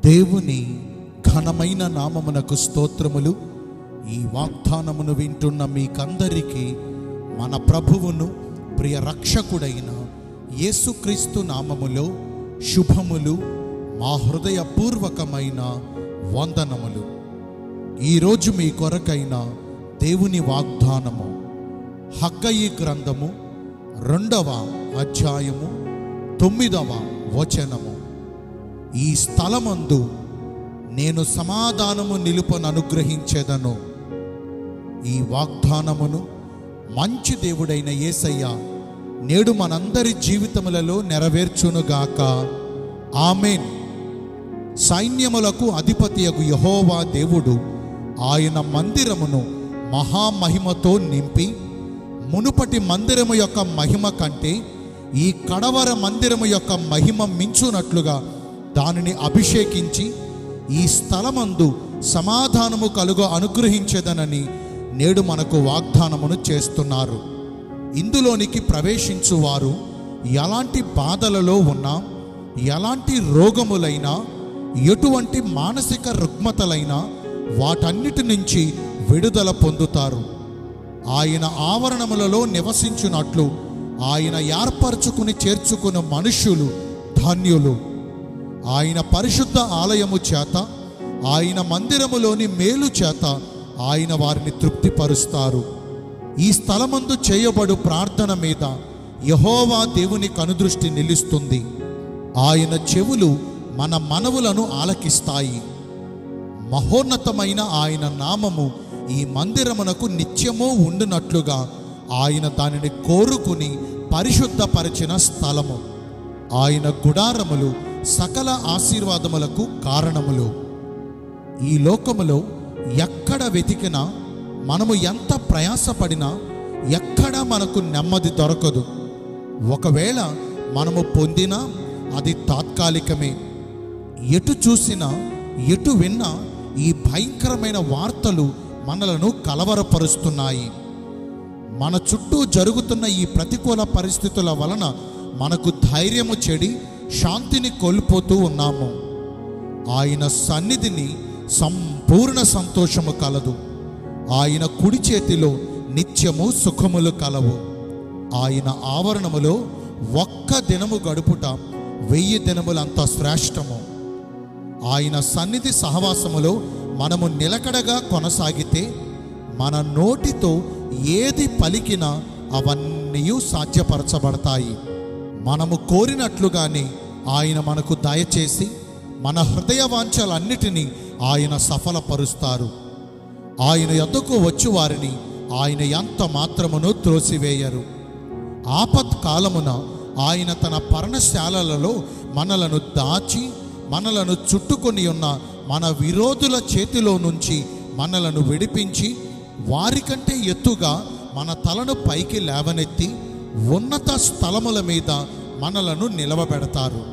దేవుని ఘనమైన నామమునకు స్తోత్రములు ఈ వాగ్దానమును వింటున్న మీకందరికీ మన ప్రభువును ప్రియ రక్షకుడైన యేసుక్రీస్తు నామములో శుభములు మా హృదయపూర్వకమైన వందనములు ఈరోజు మీ కొరకైన దేవుని వాగ్దానము హగ్గయి గ్రంథము రెండవ అధ్యాయము తొమ్మిదవ వచనము ఈ స్థలమందు నేను సమాధానము నిలుపను అనుగ్రహించేదను ఈ వాగ్దానమును మంచి దేవుడైన యేసయ్య నేడు మనందరి జీవితములలో నెరవేర్చునుగాక ఆమెన్ సైన్యములకు అధిపతియగు యహోవా దేవుడు ఆయన మందిరమును మహామహిమతో నింపి మునుపటి మందిరము యొక్క మహిమ కంటే ఈ కడవర మందిరము యొక్క మహిమ మించునట్లుగా దానిని అభిషేకించి ఈ స్థలమందు సమాధానము కలుగు అనుగ్రహించేదనని నేడు మనకు వాగ్దానమును చేస్తున్నారు ఇందులోనికి ప్రవేశించువారు ఎలాంటి బాధలలో ఉన్నా ఎలాంటి రోగములైనా ఎటువంటి మానసిక రుగ్మతలైనా వాటన్నిటి నుంచి విడుదల పొందుతారు ఆయన ఆవరణములలో నివసించున్నట్లు ఆయన ఏర్పరచుకుని చేర్చుకున్న మనుష్యులు ధన్యులు ఆయన పరిశుద్ధ ఆలయము చేత ఆయన మందిరములోని మేలు చేత ఆయన వారిని తృప్తిపరుస్తారు ఈ స్థలమందు చేయబడు ప్రార్థన మీద యహోవా దేవుని కనుదృష్టి నిలుస్తుంది ఆయన చెవులు మన మనవులను ఆలకిస్తాయి మహోన్నతమైన ఆయన నామము ఈ మందిరమునకు నిత్యము ఉండునట్లుగా ఆయన దానిని కోరుకుని పరిశుద్ధపరిచిన స్థలము ఆయన గుడారములు సకల ఆశీర్వాదములకు కారణములు ఈ లోకములో ఎక్కడ వెతికినా మనము ఎంత ప్రయాసపడినా ఎక్కడ మనకు నెమ్మది దొరకదు ఒకవేళ మనము పొందినా అది తాత్కాలికమే ఎటు చూసినా ఎటు విన్నా ఈ భయంకరమైన వార్తలు మనలను కలవరపరుస్తున్నాయి మన చుట్టూ జరుగుతున్న ఈ ప్రతికూల పరిస్థితుల వలన మనకు ధైర్యము చెడి శాంతిని కోల్పోతూ ఉన్నాము ఆయన సన్నిధిని సంపూర్ణ సంతోషము కలదు ఆయన కుడి చేతిలో నిత్యము సుఖములు కలవు ఆయన ఆవరణములో ఒక్క దినము గడుపుట వెయ్యి దినములంత శ్రేష్టము ఆయన సన్నిధి సహవాసములో మనము నిలకడగా కొనసాగితే మన నోటితో ఏది పలికినా అవన్నీ సాధ్యపరచబడతాయి మనము కోరినట్లుగానే ఆయన మనకు దయచేసి మన హృదయ వాంఛలన్నిటినీ ఆయన సఫలపరుస్తారు ఆయన యొద్దకు వచ్చు వారిని ఆయన ఎంత మాత్రమును త్రోసివేయరు ఆపత్ కాలమున ఆయన తన పర్ణశాలలలో మనలను దాచి మనలను చుట్టుకొని ఉన్న మన విరోధుల చేతిలో నుంచి మనలను విడిపించి వారికంటే ఎత్తుగా మన తలను పైకి లేవనెత్తి ఉన్నత స్థలముల మీద మనలను నిలవబెడతారు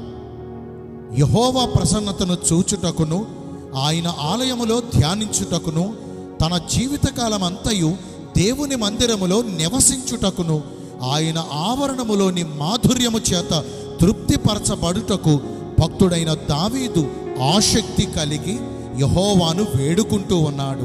యహోవా ప్రసన్నతను చూచుటకును ఆయన ఆలయములో ధ్యానించుటకును తన జీవితకాలం అంతయు దేవుని మందిరములో నివసించుటకును ఆయన ఆవరణములోని మాధుర్యము చేత తృప్తిపరచబడుటకు భక్తుడైన దావీదు ఆసక్తి కలిగి యహోవాను వేడుకుంటూ ఉన్నాడు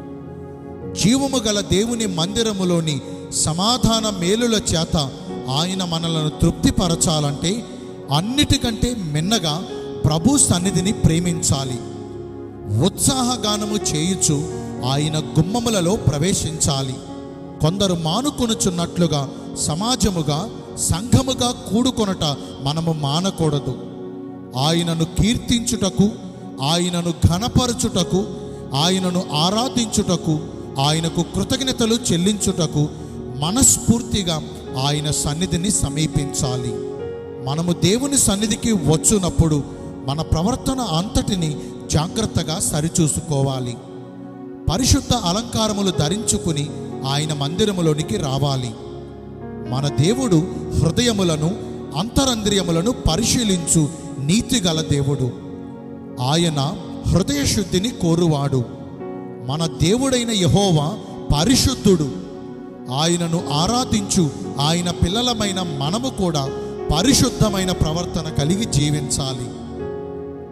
జీవము గల దేవుని మందిరములోని సమాధాన మేలుల చేత ఆయన మనలను తృప్తిపరచాలంటే అన్నిటికంటే మిన్నగా ప్రభు సన్నిధిని ప్రేమించాలి ఉత్సాహగానము చేయుచు ఆయన గుమ్మములలో ప్రవేశించాలి కొందరు మానుకొనుచున్నట్లుగా సమాజముగా సంఘముగా కూడుకొనట మనము మానకూడదు ఆయనను కీర్తించుటకు ఆయనను ఘనపరచుటకు ఆయనను ఆరాధించుటకు ఆయనకు కృతజ్ఞతలు చెల్లించుటకు మనస్ఫూర్తిగా ఆయన సన్నిధిని సమీపించాలి మనము దేవుని సన్నిధికి వచ్చునప్పుడు మన ప్రవర్తన అంతటిని జాగ్రత్తగా సరిచూసుకోవాలి పరిశుద్ధ అలంకారములు ధరించుకుని ఆయన మందిరములోనికి రావాలి మన దేవుడు హృదయములను అంతరంద్రియములను పరిశీలించు నీతిగల దేవుడు ఆయన హృదయ శుద్ధిని కోరువాడు మన దేవుడైన యహోవా పరిశుద్ధుడు ఆయనను ఆరాధించు ఆయన పిల్లలమైన మనము కూడా పరిశుద్ధమైన ప్రవర్తన కలిగి జీవించాలి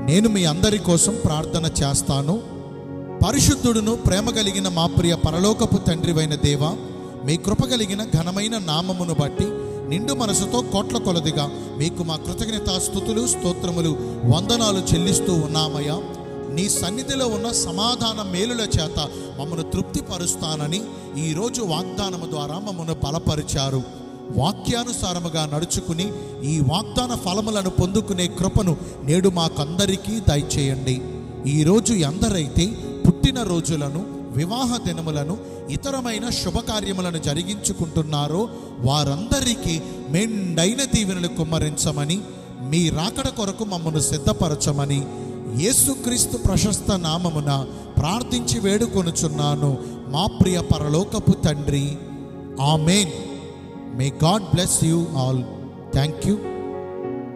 నేను మీ అందరి కోసం ప్రార్థన చేస్తాను పరిశుద్ధుడును ప్రేమ కలిగిన మా ప్రియ పరలోకపు తండ్రివైన దేవ మీ కృప కలిగిన ఘనమైన నామమును బట్టి నిండు మనసుతో కోట్ల కొలదిగా మీకు మా కృతజ్ఞత స్థుతులు స్తోత్రములు వందనాలు చెల్లిస్తూ ఉన్నామయ్యా నీ సన్నిధిలో ఉన్న సమాధాన మేలుల చేత మమ్మను తృప్తిపరుస్తానని ఈరోజు వాగ్దానము ద్వారా మమ్మను బలపరిచారు వాక్యానుసారముగా నడుచుకుని ఈ వాగ్దాన ఫలములను పొందుకునే కృపను నేడు మాకందరికీ దయచేయండి ఈరోజు ఎందరైతే పుట్టిన రోజులను వివాహ దినములను ఇతరమైన శుభకార్యములను జరిగించుకుంటున్నారో వారందరికీ మెండైన దీవెనలు కుమ్మరించమని మీ రాకడ కొరకు మమ్మను సిద్ధపరచమని యేసుక్రీస్తు ప్రశస్త నామమున ప్రార్థించి వేడుకొనుచున్నాను మా ప్రియ పరలోకపు తండ్రి amen may God bless you all thank you